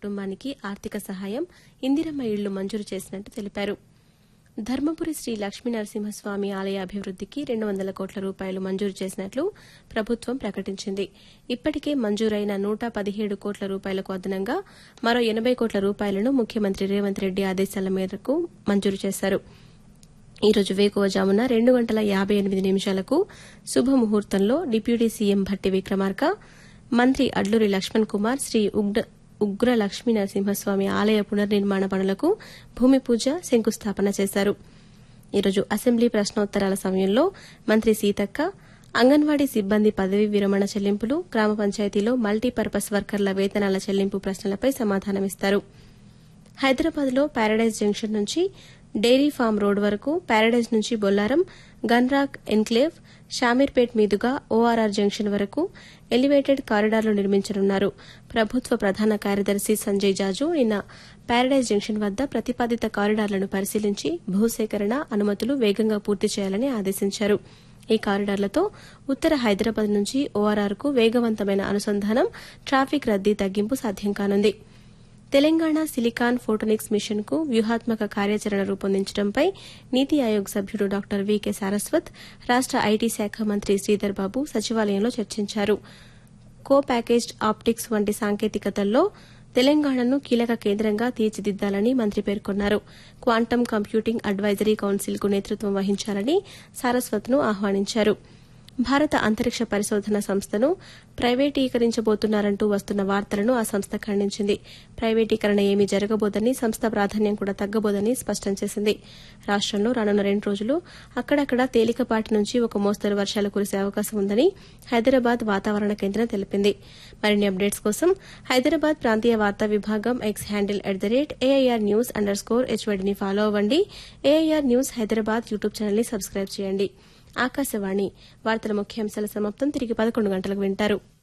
కుటుంబానికి ఆర్థిక సహాయం ఇందిరమ్మ ఇళ్లు మంజూరు చేసినట్టు తెలిపారు ధర్మపురి శ్రీ లక్ష్మీ నరసింహస్వామి ఆలయ అభివృద్దికి రెండు వందల కోట్ల రూపాయలు మంజూరు చేసినట్లు ప్రభుత్వం ప్రకటించింది ఇప్పటికే మంజూరైన నూట పదిహేడు కోట్ల రూపాయలకు అదనంగా మరో ఎనబై కోట్ల రూపాయలను ముఖ్యమంత్రి రేవంత్ రెడ్డి ఆదేశాల మేరకు మంజూరు చేశారు ఈ రోజు వేకువజామున రెండు గంటల యాబై ఎనిమిది నిమిషాలకు శుభముహూర్తంలో డిప్యూటీ సీఎం భట్టి విక్రమార్క మంత్రి అడ్లూరి లక్ష్మణ్ కుమార్ శ్రీ ఉగ్ర ఉగ్ర లక్ష్మీ నరసింహస్వామి ఆలయ పునర్నిర్మాణ పనులకు భూమి పూజ శంకుస్థాపన చేశారు ఈరోజు అసెంబ్లీ ప్రశ్నోత్తరాల సమయంలో మంత్రి సీతక్క అంగన్వాడీ సిబ్బంది పదవీ విరమణ చెల్లింపులు గ్రామ పంచాయతీలో మల్టీపర్పస్ వర్కర్ల వేతనాల చెల్లింపు ప్రశ్నలపై సమాధానమిస్తారు హైదరాబాద్లో ప్యారడైజ్ జంక్షన్ నుంచి డైరీ ఫామ్ రోడ్ వరకు ప్యారడైజ్ నుంచి బొల్లారం గన్రాక్ ఎన్క్లేవ్ షామీర్పేట్ మీదుగా ఓఆర్ఆర్ జంక్షన్ వరకు ఎలివేటెడ్ కారిడార్లు నిర్మించనున్నారు ప్రభుత్వ ప్రధాన కార్యదర్శి సంజయ్ జాజు నిన్న ప్యారడైజ్ జంక్షన్ వద్ద ప్రతిపాదిత కారిడార్లను పరిశీలించి భూసేకరణ అనుమతులు వేగంగా పూర్తి చేయాలని ఆదేశించారు ఈ కారిడార్లతో ఉత్తర హైదరాబాద్ నుంచి ఓఆర్ఆర్కు వేగవంతమైన అనుసంధానం ట్రాఫిక్ రద్దీ తగ్గింపు సాధ్యం కానుంది తెలంగాణ సిలికాన్ ఫోటోనిక్స్ మిషన్ కు వ్యూహాత్మక కార్యాచరణ రూపొందించడంపై నీతి ఆయోగ్ సభ్యుడు డాక్టర్ వికే సారస్వత్ రాష్ట ఐటీ శాఖ మంత్రి శ్రీధర్ బాబు సచివాలయంలో చర్చించారు కో ప్యాకేజ్డ్ ఆప్టిక్స్ వంటి సాంకేతికతల్లో తెలంగాణను కీలక కేంద్రంగా తీర్చిదిద్దాలని మంత్రి పేర్కొన్నారు క్వాంటమ్ కంప్యూటింగ్ అడ్వైజరీ కౌన్సిల్ కు నేతృత్వం వహించాలని సారస్వత్ను ఆహ్వానించారు భారత అంతరిక్ష పరిశోధన సంస్థను ప్రైవేటీకరించబోతున్నారంటూ వస్తున్న వార్తలను ఆ సంస్థ ఖండించింది ప్రైవేటీకరణ ఏమీ జరగబోదని సంస్థ ప్రాధాన్యం కూడా తగ్గబోదని స్పష్టం చేసింది రాష్టంలో రానున్న రెండు రోజులు అక్కడక్కడ తేలికపాటి నుంచి ఒక మోస్తరు వర్షాలు కురిసే అవకాశం ఉందని హైదరాబాద్ వాతావరణ కేంద్రం తెలిపింది మరిన్ని అప్డేట్స్ కోసం హైదరాబాద్ ప్రాంతీయ వార్తా విభాగం X handle at the rate AIR news underscore స్కోర్ హెచ్వైడిని ఫాలో అవ్వండి AIR news Hyderabad YouTube channel ని సబ్స్క్రైబ్ చేయండి ఆకాశవాణి వార్తల ముఖ్యాంశాల సమాప్తం తిరిగి పదకొండు గంటలకు వింటారు